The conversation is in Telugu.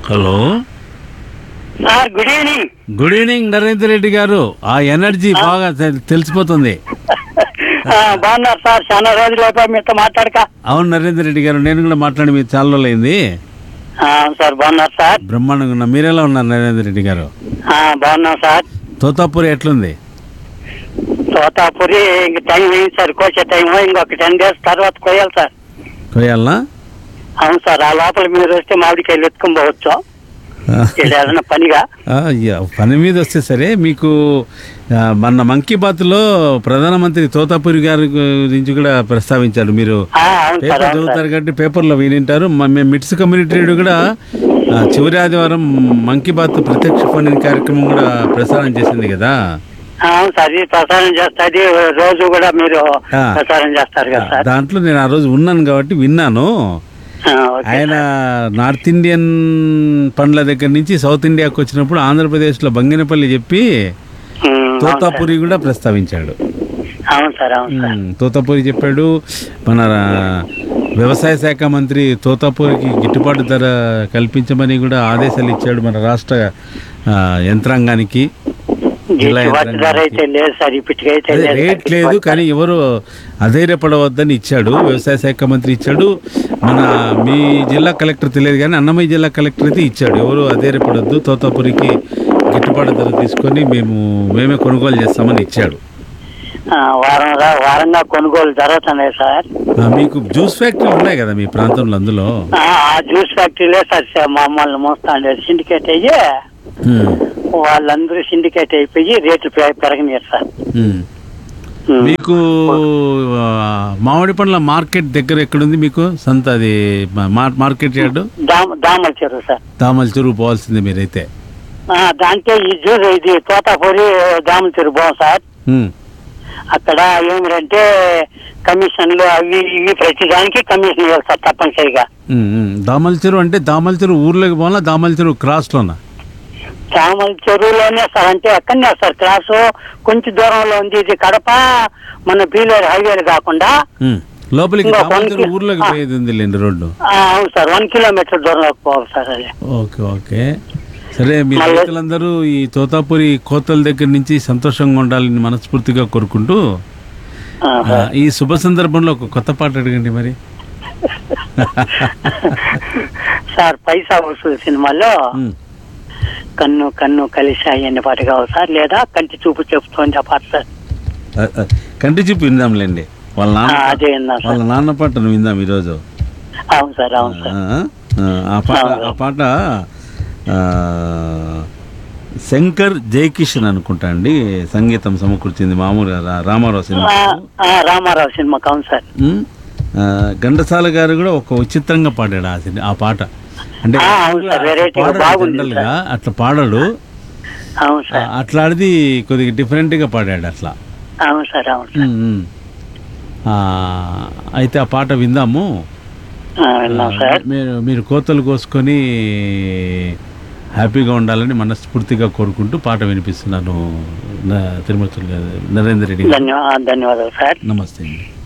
Hello sir good evening good evening Narender Reddy garu ఆ ఎనర్జీ బాగా తె- తెలిసిపోతుంది ఆ, బాగున్నారు సార్ చాలా రోజులు అయిపోయి మీతో మాట్లాడక అవును నరేందర్ రెడ్డి గారు నేను కూడా మాట్లాడి మీరు చాలా రోజులైంది ఆ, సార్ బాగున్నారు సార్ బ్రహ్మాండంగా ఉన్నా మీరెలా ఉన్నారు నరేందర్ రెడ్డి గారు ఆ, బాగున్నాం సార్ తోతాపూరి ఎట్లుంది తోతాపురి ఇంక టైం అయింది సార్ కోసే టైం ఇంకొక టెన్ డేస్ తర్వాత కోయాలి సార్ కొయ్యాలనా అవును సార్ ఆ లోపల మీరు వస్తే మామిడికాయలు ఎత్తుకొని పోవచ్చు ఇక్కడ ఏదైనా పనిగా ఆ, యా, పని మీద వస్తే సరే మీకు ఆ, మొన్న మంకీ బాత్లో ప్రధానమంత్రి తోతాపూరి గారి గురించి కూడా ప్రస్తావించారు మీరు ఆ, అవును సార్ పేపర్ అవును సార్ చదువుతారు కాబట్టి పేపర్లో వినింటారు మ- మేము మిట్స్ కమ్యూనిటీ రేడియో కూడా ఆ, చివరి ఆదివారం మంకీ బాత్ ప్రత్యక్ష ఫోన్ కార్యక్రమం కూడా ప్రసారం చేసింది కదా ఆ, అవును సార్ ఇది ప్రసారం చేస్తుంది రోజు కూడా మీరు ఆ. ప్రసారం చేస్తారు కదా సార్ దాంట్లో నేను ఆ రోజు ఉన్నాను కాబట్టి విన్నాను ఆ, ఓకే ఆయన నార్త్ ఇండియన్ పండ్ల దగ్గర నుంచి సౌత్ ఇండియాకి వచ్చినప్పుడు ఆంధ్రప్రదేశ్లో బంగినపల్లి చెప్పి ఉమ్, అవును సార్. తోతాపురి కూడా ప్రస్తావించాడు అవును సార్ అవును సార్ ఉమ్, తోతాపూరి చెప్పాడు మన ఆ, వ్యవసాయ శాఖ మంత్రి తోతాపూరికి గిట్టుబాటు ధర కల్పించమని కూడా ఆదేశాలు ఇచ్చాడు మన రాష్ట్ర ఆ, యంత్రాంగానికి జిల్లా గిట్టుబాటు ధర అయితే లేదు సార్ ఇప్పటికైతే అదే లేదు రేట్ సార్. లేదు కానీ ఎవరు అధైర్యపడవద్దని ఇచ్చాడు వ్యవసాయ శాఖ మంత్రి ఇచ్చాడు మన మీ జిల్లా కలెక్టర్ తెలియదు కానీ అన్నమయ్య జిల్లా కలెక్టర్ అయితే ఇచ్చాడు ఎవరు అధైర్యపడొద్దు తోతాపురికి గిట్టుబాటు ధర తీసుకొని మేము మేమే కొనుగోలు చేస్తామని ఇచ్చాడు ఆ, వారం రా- వారంగా కొనుగోలు జరుగుతున్నాయి సార్ ఆ, మీకు జ్యూస్ ఫ్యాక్టరీలు ఉన్నాయి కదా మీ ప్రాంతంలో అందులో ఆ ఆ జ్యూస్ ఫ్యాక్టరీలే సార్ స- మమ్మల్ని మోస్తా ఉండేది సిండికేట్ అయ్యి ఉమ్, వాళ్ళందరూ సిండికేట్ అయిపోయి రేట్లు పె- పెరగనియరు సార్ ఉమ్. ఉమ్. మీకు ఆ, మామిడి పండ్ల మార్కెట్ దగ్గర ఎక్కడుంది మీకు సంత అది మా- మార్కెట్ యార్డు దామ దామల చెరువు సార్ తామల చెరువు పోవాల్సిందే మీరైతే ఆ, దాంట్లో ఈ జ్యూస్ ఇది తోతాపూరి దామల చెరువు బాగుంది సార్ ఉమ్, అక్కడ ఏమిటంటే కమిషన్లు అవి ఇవి ప్రతి దానికి కమిషన్ ఇవ్వాలి సార్ తప్పనిసరిగా ఉమ్, ఉమ్. దామల చెరువు అంటే దామల చెరువు ఊర్లోకి పోవాలా దామల చెరువు క్రాస్లోనా చామల చెరువులోనే సార్ అంటే ఎక్కడనే సార్ క్లాసు కొంచెం దూరంలో ఉంది ఇది కడప మన బీలేరు హైవేలు కాకుండా ఉమ్. లోపలికి ఇంకా దామల వన్ చెరువు కి- ఊర్లోకి ఆ. పోయేది ఉంది లేండి రోడ్డు ఆ, అవును సార్ వన్ కిలోమీటర్ దూరంలోకి పోవాలి సార్ అది ఓకే ఓకే సరే మీ మళ్ళీ- రైతులందరూ ఈ తోతాపురి కోతల దగ్గర నుంచి సంతోషంగా ఉండాలని మనస్ఫూర్తిగా కోరుకుంటూ ఆ, ఆ, ఈ శుభ సందర్భంలో ఒక కొత్త పాట అడగండి మరి సార్ పైసా వసూలు సినిమాలో ఉమ్. కన్ను కన్ను కలిశాయి అనే పాట కావాలి సార్ లేదా కంటి చూపు చెప్తోంది ఆ పాట సార్ ఆ, ఆ, కంటి చూపు విందాంలేండి వాళ్ళ ఆ, నాన్న అదే విన్నా వాళ్ళ సార్ నాన్న పాటను విందాం ఈరోజు అవును సార్ అవును సార్ ఆ, ఆ, ఆ పాట ఆ పాట ఆ, శంకర్ జయకిషన్ అనుకుంటా అండి సంగీతం సమకూర్చింది మామూలుగా రా- రామారావు సినిమా ఆ, ఆ, రామారావు సినిమాకి అవును సార్ ఉమ్, ఆ, ఘంటసాల గారు కూడా ఒక విచిత్రంగా పాడాడు ఆ సిని- ఆ పాట అంటే ఆ, అవును సార్, వెరైటీగా పాడడు బాగుంది general గా అట్లా పాడాడు అవును సార్ అట్లాడిది కొద్దిగా different గా పాడాడు అట్లా అవును సార్ అవును సార్ ఉమ్, ఉమ్. ఆ, అయితే ఆ పాట విందాము ఆ, విన్నాం సార్ మీరు మీరు కోతలు కోసుకొని హ్యాపీగా ఉండాలని మనస్ఫూర్తిగా కోరుకుంటూ పాట వినిపిస్తున్నాను నా- తిరుమల నరేందర్ రెడ్డి గారు ధన్యవాదాలు ధన్యవాదాలు సార్ నమస్తే అండి